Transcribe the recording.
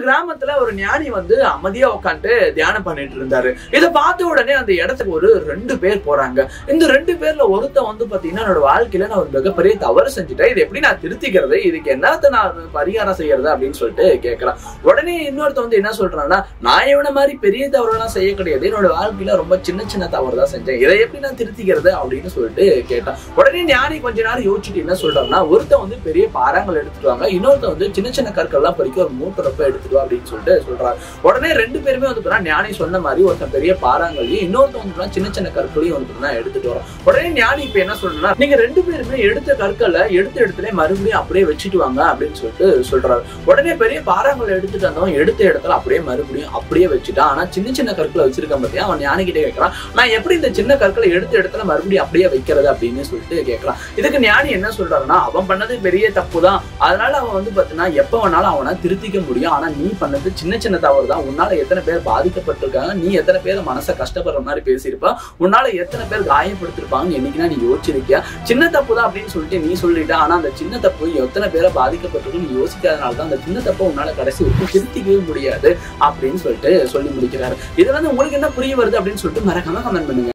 கிராமத்துல ஒரு ஞானி வந்து அமைதியா உட்காந்துட்டு தியானம் பண்ணிட்டு இருந்தாரு இதை பார்த்த உடனே அந்த இடத்துக்கு ஒரு ரெண்டு பேர் போறாங்க இந்த ரெண்டு பேர்ல ஒருத்தன் வந்து பாத்தீங்கன்னா என்னோட வாழ்க்கையில நான் ஒரு மிகப்பெரிய தவறு செஞ்சுட்டேன் இது எப்படி நான் திருத்திக்கிறது இதுக்கு என்னத்த நான் பரிகாரம் செய்யறது அப்படின்னு சொல்லிட்டு கேட்கறான் உடனே இன்னொருத்த வந்து என்ன சொல்றான்னா நான் இவன மாதிரி பெரிய தவறுலாம் செய்ய கிடையாது என்னோட வாழ்க்கையில ரொம்ப சின்ன சின்ன தவறு தான் செஞ்சேன் இதை எப்படி நான் திருத்திக்கிறது அப்படின்னு சொல்லிட்டு கேட்டான் உடனே ஞானி கொஞ்ச நேரம் யோசிச்சுட்டு என்ன சொல்றான்னா ஒருத்தன் வந்து பெரிய பாறாங்கள் எடுத்துட்டு வாங்க இன்னொருத்தன் வந்து சின்ன சின்ன கற்கள்லாம் பறிக்க ஒரு மூட்டை ரொம்ப எடுத்துட்டு வா அப்படின்னு சொல்லிட்டு சொல்றாரு உடனே ரெண்டு பேருமே வந்து பாத்தீங்கன்னா ஞானி சொன்ன மாதிரி ஒருத்தன் பெரிய பாறாங்களையும் இன்னொருத்தன் வந்து பாத்தீங்கன்னா சின்ன சின்ன கற்களையும் வந்து பாத்தீங்கன்னா எடுத்துட்டு வரோம் உடனே ஞானி இப்ப என்ன சொல்றா நீங்க ரெண்டு பேருமே எடுத்த கற்களை எடுத்த இடத்துல மறுபடியும் அப்படியே வச்சுட்டு வாங்க அப்படின்னு சொல்லிட்டு சொல்றாரு உடனே பெரிய பாறாங்களை எடுத்துட்டு வந்தவன் எடுத்த இடத்துல அப்படியே மறுபடியும் அப்படியே வச்சுட்டான் ஆனா சின்ன சின்ன கற்களை வச்சிருக்கான் பத்தியா அவன் ஞானி கிட்டே கேட்கறான் நான் எப்படி இந்த சின்ன கற்களை எடுத்த இடத்துல மறுபடியும் அப்படியே வைக்கிறது அப்படின்னு சொல்லிட்டு கேட்கறான் இதுக்கு ஞானி என்ன சொல்றாருன்னா அவன் பண்ணது பெரிய தப்பு தான் அதனால அவன் வந்து பாத்தீங்கன்னா எப்ப வேணாலும் அவனை திருத்திக்க முடியும் ஆனா நீ பண்ணது சின்ன சின்ன தவறு தான் உன்னால எத்தனை பேர் பாதிக்கப்பட்டிருக்காங்க நீ எத்தனை பேர் மனசை கஷ்டப்படுற மாதிரி பேசியிருப்ப உன்னால எத்தனை பேர் காயப்படுத்திருப்பாங்கன்னு என்னைக்குனா நீ யோசிச்சிருக்கியா சின்ன தப்பு தான் அப்படின்னு சொல்லிட்டு நீ சொல்லிட்ட ஆனா அந்த சின்ன தப்பு எத்தனை பேரை பாதிக்கப்பட்டிருக்கு நீ யோசிக்காதனால தான் அந்த சின்ன தப்பை உன்னால கடைசி வரைக்கும் திருத்திக்கவே முடியாது அப்படின்னு சொல்லிட்டு சொல்லி முடிக்கிறாரு இதுல இருந்து உங்களுக்கு என்ன புரிய வருது அப்படின்னு சொல்லிட்டு மறக்காம கமெண்ட் பண்ணுங்க